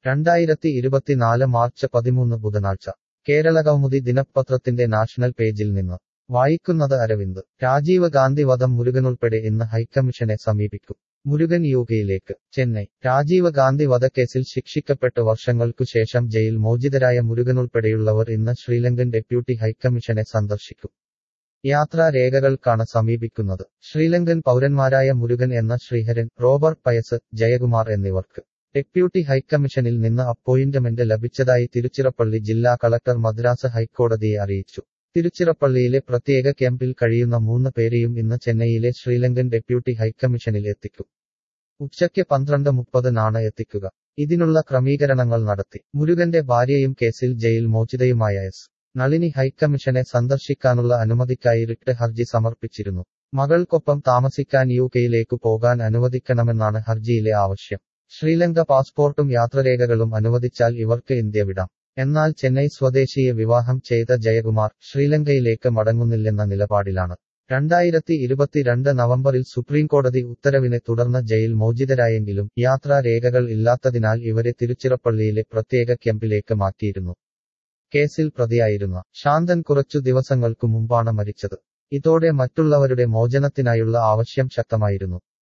രണ്ടായിരത്തി ഇരുപത്തിനാല് മാർച്ച് പതിമൂന്ന് ബുധനാഴ്ച കേരള കൗമുദി ദിനപത്രത്തിന്റെ നാഷണൽ പേജിൽ നിന്ന് വായിക്കുന്നത് അരവിന്ദ് രാജീവ് ഗാന്ധി വധം മുരുകനുൾപ്പെടെ ഇന്ന് ഹൈക്കമ്മീഷനെ സമീപിക്കും മുരുകൻ യുകെയിലേക്ക് ചെന്നൈ രാജീവ് ഗാന്ധി വധക്കേസിൽ ശിക്ഷിക്കപ്പെട്ട് വർഷങ്ങൾക്കു ശേഷം ജയിൽ മോചിതരായ മുരുകനുൾപ്പെടെയുള്ളവർ ഇന്ന് ശ്രീലങ്കൻ ഡെപ്യൂട്ടി ഹൈക്കമ്മീഷനെ സന്ദർശിക്കും യാത്രാ രേഖകൾക്കാണ് സമീപിക്കുന്നത് ശ്രീലങ്കൻ പൗരന്മാരായ മുരുകൻ എന്ന ശ്രീഹരൻ റോബർട്ട് പയസ് ജയകുമാർ എന്നിവർക്ക് ഡെപ്യൂട്ടി ഹൈക്കമ്മീഷനിൽ നിന്ന് അപ്പോയിന്റ്മെന്റ് ലഭിച്ചതായി തിരുച്ചിറപ്പള്ളി ജില്ലാ കളക്ടർ മദ്രാസ് ഹൈക്കോടതിയെ അറിയിച്ചു തിരുച്ചിറപ്പള്ളിയിലെ പ്രത്യേക ക്യാമ്പിൽ കഴിയുന്ന മൂന്ന് പേരെയും ഇന്ന് ചെന്നൈയിലെ ശ്രീലങ്കൻ ഡെപ്യൂട്ടി ഹൈക്കമ്മീഷനിൽ എത്തിക്കും ഉച്ചയ്ക്ക് പന്ത്രണ്ട് മുപ്പതിനാണ് എത്തിക്കുക ഇതിനുള്ള ക്രമീകരണങ്ങൾ നടത്തി മുരുകന്റെ ഭാര്യയും കേസിൽ ജയിൽ മോചിതയുമായ എസ് നളിനി ഹൈക്കമ്മീഷനെ സന്ദർശിക്കാനുള്ള അനുമതിക്കായി റിട്ട് ഹർജി സമർപ്പിച്ചിരുന്നു മകൾക്കൊപ്പം താമസിക്കാൻ യു കെയിലേക്ക് പോകാൻ അനുവദിക്കണമെന്നാണ് ഹർജിയിലെ ആവശ്യം ശ്രീലങ്ക പാസ്പോർട്ടും യാത്രരേഖകളും അനുവദിച്ചാൽ ഇവർക്ക് ഇന്ത്യ വിടാം എന്നാൽ ചെന്നൈ സ്വദേശിയെ വിവാഹം ചെയ്ത ജയകുമാർ ശ്രീലങ്കയിലേക്ക് മടങ്ങുന്നില്ലെന്ന നിലപാടിലാണ് രണ്ടായിരത്തി ഇരുപത്തിരണ്ട് നവംബറിൽ സുപ്രീംകോടതി ഉത്തരവിനെ തുടർന്ന് ജയിൽ മോചിതരായെങ്കിലും യാത്രാ രേഖകൾ ഇല്ലാത്തതിനാൽ ഇവരെ തിരുച്ചിറപ്പള്ളിയിലെ പ്രത്യേക ക്യാമ്പിലേക്ക് മാറ്റിയിരുന്നു കേസിൽ പ്രതിയായിരുന്ന ശാന്തൻ കുറച്ചു ദിവസങ്ങൾക്കു മുമ്പാണ് മരിച്ചത് ഇതോടെ മറ്റുള്ളവരുടെ മോചനത്തിനായുള്ള ആവശ്യം ശക്തമായിരുന്നു